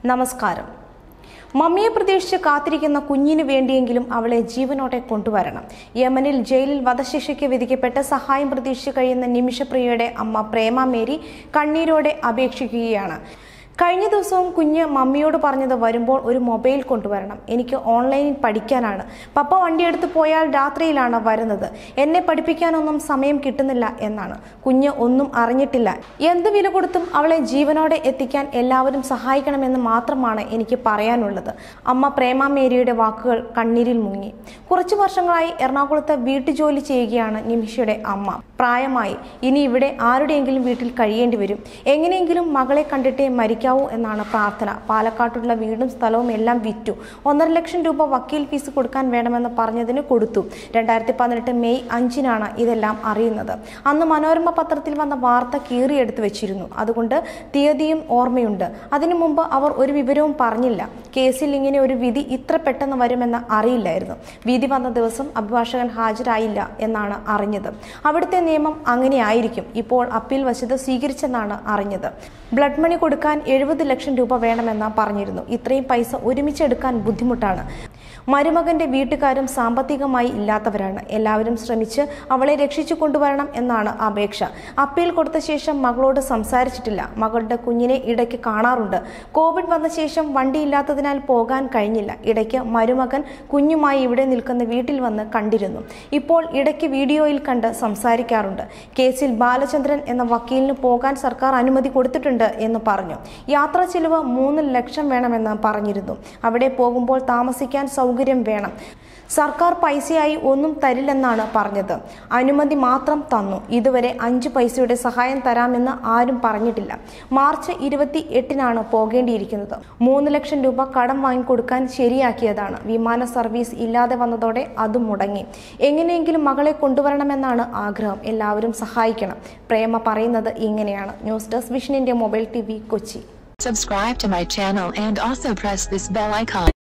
നമസ്കാരം മമ്മിയെ പ്രതീക്ഷിച്ച് കാത്തിരിക്കുന്ന കുഞ്ഞിന് വേണ്ടിയെങ്കിലും അവളെ ജീവനോടെ കൊണ്ടുവരണം യമനിൽ ജയിലിൽ വധശിക്ഷയ്ക്ക് വിധിക്കപ്പെട്ട് സഹായം പ്രതീക്ഷിച്ച് കഴിയുന്ന നിമിഷപ്രിയയുടെ അമ്മ പ്രേമ മേരി കണ്ണീരോടെ അപേക്ഷിക്കുകയാണ് കഴിഞ്ഞ ദിവസവും കുഞ്ഞ് മമ്മിയോട് പറഞ്ഞത് വരുമ്പോൾ ഒരു മൊബൈൽ കൊണ്ടുവരണം എനിക്ക് ഓൺലൈനിൽ പഠിക്കാനാണ് പപ്പ വണ്ടിയെടുത്ത് പോയാൽ രാത്രിയിലാണ് വരുന്നത് എന്നെ പഠിപ്പിക്കാനൊന്നും സമയം കിട്ടുന്നില്ല എന്നാണ് കുഞ്ഞ് ഒന്നും അറിഞ്ഞിട്ടില്ല എന്ത് വില കൊടുത്തും അവളെ ജീവനോടെ എത്തിക്കാൻ എല്ലാവരും സഹായിക്കണമെന്ന് മാത്രമാണ് എനിക്ക് പറയാനുള്ളത് അമ്മ പ്രേമ മേരിയുടെ വാക്കുകൾ കണ്ണീരിൽ മുങ്ങി കുറച്ചു വർഷങ്ങളായി എറണാകുളത്ത് വീട്ടുജോലി ചെയ്യുകയാണ് നിമിഷയുടെ അമ്മ പ്രായമായി ഇനി ഇവിടെ ആരുടെയെങ്കിലും വീട്ടിൽ കഴിയേണ്ടി വരും എങ്ങനെയെങ്കിലും മകളെ കണ്ടിട്ടേ മരിക്കാവൂ എന്നാണ് പ്രാർത്ഥന പാലക്കാട്ടുള്ള വീടും സ്ഥലവും എല്ലാം വിറ്റു ഒന്നര ലക്ഷം രൂപ വക്കീൽ ഫീസ് കൊടുക്കാൻ വേണമെന്ന് പറഞ്ഞതിന് കൊടുത്തു രണ്ടായിരത്തി പതിനെട്ട് മെയ് അഞ്ചിനാണ് ഇതെല്ലാം അറിയുന്നത് അന്ന് മനോരമ പത്രത്തിൽ വന്ന വാർത്ത കീറിയെടുത്ത് വെച്ചിരുന്നു അതുകൊണ്ട് തീയതിയും ഓർമ്മയുണ്ട് അതിനു മുമ്പ് അവർ ഒരു വിവരവും പറഞ്ഞില്ല കേസിൽ ഇങ്ങനെ ഒരു വിധി ഇത്ര പെട്ടെന്ന് വരുമെന്ന് അറിയില്ലായിരുന്നു വിധി വന്ന ദിവസം അഭിഭാഷകൻ ഹാജരായില്ല എന്നാണ് അറിഞ്ഞത് അവിടുത്തെ നിയമം അങ്ങനെയായിരിക്കും ഇപ്പോൾ അപ്പീൽ വശത്ത് സ്വീകരിച്ചെന്നാണ് അറിഞ്ഞത് ബ്ലഡ് മണി കൊടുക്കാൻ എഴുപത് ലക്ഷം രൂപ വേണമെന്ന് പറഞ്ഞിരുന്നു ഇത്രയും പൈസ ഒരുമിച്ചെടുക്കാൻ ബുദ്ധിമുട്ടാണ് മരുമകന്റെ വീട്ടുകാരും സാമ്പത്തികമായി ഇല്ലാത്തവരാണ് എല്ലാവരും ശ്രമിച്ച് അവളെ രക്ഷിച്ചു കൊണ്ടുവരണം എന്നാണ് അപേക്ഷ അപ്പീൽ കൊടുത്ത ശേഷം മകളോട് സംസാരിച്ചിട്ടില്ല മകളുടെ കുഞ്ഞിനെ ഇടയ്ക്ക് കാണാറുണ്ട് കോവിഡ് വന്ന ശേഷം വണ്ടിയില്ലാത്തതിനാൽ പോകാൻ കഴിഞ്ഞില്ല ഇടയ്ക്ക് മരുമകൻ കുഞ്ഞുമായി ഇവിടെ നിൽക്കുന്ന വീട്ടിൽ വന്ന് കണ്ടിരുന്നു ഇപ്പോൾ ഇടയ്ക്ക് വീഡിയോയിൽ കണ്ട് സംസാരിക്കാറുണ്ട് കേസിൽ ബാലചന്ദ്രൻ എന്ന വക്കീലിന് പോകാൻ സർക്കാർ അനുമതി കൊടുത്തിട്ടുണ്ട് എന്ന് പറഞ്ഞു യാത്രാ ചെലവ് മൂന്ന് ലക്ഷം വേണമെന്ന് പറഞ്ഞിരുന്നു അവിടെ പോകുമ്പോൾ താമസിക്കാൻ സൗകര്യം വേണം സർക്കാർ പൈസയായി ഒന്നും തരില്ലെന്നാണ് പറഞ്ഞത് അനുമതി മാത്രം തന്നു ഇതുവരെ അഞ്ച് പൈസയുടെ സഹായം തരാമെന്ന് ആരും പറഞ്ഞിട്ടില്ല മാർച്ച് ഇരുപത്തി എട്ടിനാണ് പോകേണ്ടിയിരിക്കുന്നത് മൂന്ന് ലക്ഷം രൂപ കടം വാങ്ങിക്കൊടുക്കാൻ ശരിയാക്കിയതാണ് വിമാന സർവീസ് ഇല്ലാതെ വന്നതോടെ അതും മുടങ്ങി എങ്ങനെയെങ്കിലും മകളെ കൊണ്ടുവരണമെന്നാണ് ആഗ്രഹം എല്ലാവരും സഹായിക്കണം പ്രേമ പറയുന്നത് ഇങ്ങനെയാണ് ന്യൂസ് ഡെസ്ക് വിഷനിന്റെ mobile T Kochi Subscribe to my channel and also press this bell icon.